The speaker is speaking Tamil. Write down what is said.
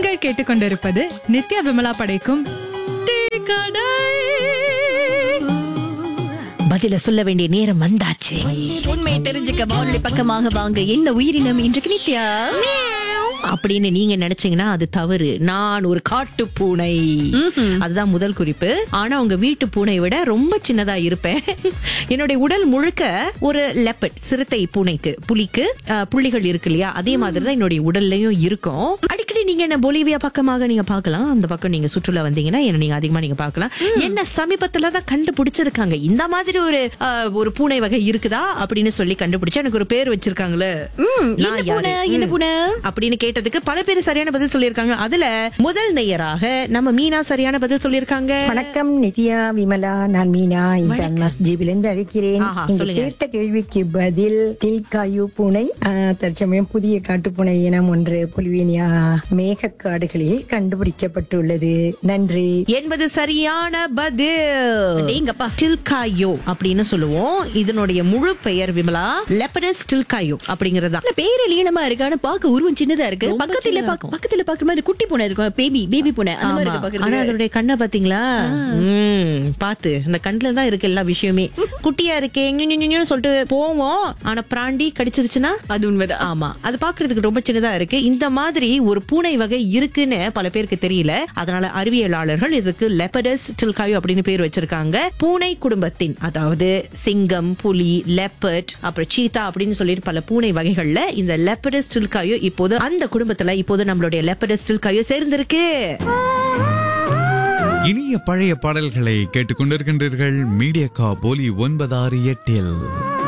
நீங்கள் கேட்டுக்கொண்டிருப்பது நித்யா விமலா படைக்கும் டீ கடை பதில சொல்ல வேண்டிய நேரம் வந்தாச்சு உண்மையை தெரிஞ்சுக்க வானொலி பக்கமாக வாங்க என்ன உயிரினம் இன்றைக்கு நித்யா அப்படின்னு நீங்க நினைச்சீங்கன்னா அது தவறு நான் ஒரு காட்டு பூனை அதுதான் முதல் குறிப்பு ஆனா உங்க வீட்டு பூனை விட ரொம்ப சின்னதா இருப்பேன் என்னுடைய உடல் முழுக்க ஒரு லெப்பட் சிறுத்தை பூனைக்கு புலிக்கு அஹ், புள்ளிகள் இருக்கு இல்லையா அதே மாதிரி தான் என்னுடைய உடல்லையும் இருக்கும் அடிக்கடி நீங்க என்ன பொலிவியா பக்கமாக நீங்க பார்க்கலாம் அந்த பக்கம் நீங்க சுற்றுலா வந்தீங்கன்னா என்ன நீங்க அதிகமா நீங்க பார்க்கலாம் என்ன சமீபத்துல தான் கண்டுபிடிச்சிருக்காங்க இந்த மாதிரி ஒரு அஹ், ஒரு பூனை வகை இருக்குதா அப்படின்னு சொல்லி கண்டுபிடிச்சு எனக்கு ஒரு பேர் வச்சிருக்காங்களே என்ன நான் பூனை யாரு? என்ன ம். பூனை அப்படின்னு கேட்டதுக்கு பல பேர் சரியான பதில் சொல்லியிருக்காங்க அதுல முதல் நேயராக நம்ம மீனா சரியான பதில் சொல்லியிருக்காங்க வணக்கம் நித்யா விமலா நான் மீனா இன்டர்ன் மஸ்ஜிபிலிருந்து அழைக்கிறேன் ஆஹா, நீங்க சொல்லுங்க. கேட்ட கேள்விக்கு பதில் தில்காயு பூனை ஆஹ், தற்சமயம் புதிய காட்டுப்பூனை இனம் ஒன்று புலிவேனியா மேகக்காடுகளில் கண்டுபிடிக்கப்பட்டுள்ளது நன்றி என்பது சரியான பதில் அடேங்கப்பா. டில்காயோ அப்படின்னு சொல்லுவோம் இதனுடைய முழு பெயர் விமலா லெப்படஸ் டில்காயோ அப்படிங்கறதா இல்ல, பேரு லீனமா இருக்கு ஆனா பாக்க உருவம் சின்னதா இருக்கு ரொம்ப பக்கத்துல சின்னதா பாக்க- பக்கத்துல பாக்குற மாதிரி குட்டி பூனை இருக்கும் பேபி பேபி பூனை அந்த மாதிரி இருக்கு ஆனா பாக்குறது அதனுடைய கண்ணை பாத்தீங்களா ம், பாத்து இந்த கண்ணுல தான் இருக்கு எல்லா விஷயமே குட்டியா இருக்கே ஞு, ஞு, ஞு, ஞுன்னு சொல்லிட்டு போவோம் ஆனா பிராண்டி கடிச்சிருச்சுன்னா அது உண்மைதான் ஆமா அது பாக்குறதுக்கு ரொம்ப சின்னதா இருக்கு இந்த மாதிரி ஒரு பூனை வகை இருக்குன்னு பல பேருக்கு தெரியல அதனால அறிவியலாளர்கள் இதுக்கு லெப்படஸ் டில்காயோ அப்படின்னு பேர் வச்சிருக்காங்க பூனை குடும்பத்தின் அதாவது சிங்கம் புலி லெப்பர்ட் அப்புறம் சீதா அப்படின்னு சொல்லிட்டு பல பூனை வகைகள்ல இந்த லெப்படஸ் டில்காயோ இப்போது அந்த குடும்பத்துல இப்போது நம்மளுடைய லெப்படஸ் டில்காயோ சேர்ந்திருக்கு இனிய பழைய பாடல்களை கேட்டுக்கொண்டிருக்கின்றீர்கள் மீடியா கா போலி ஒன்பதாறு எட்டில்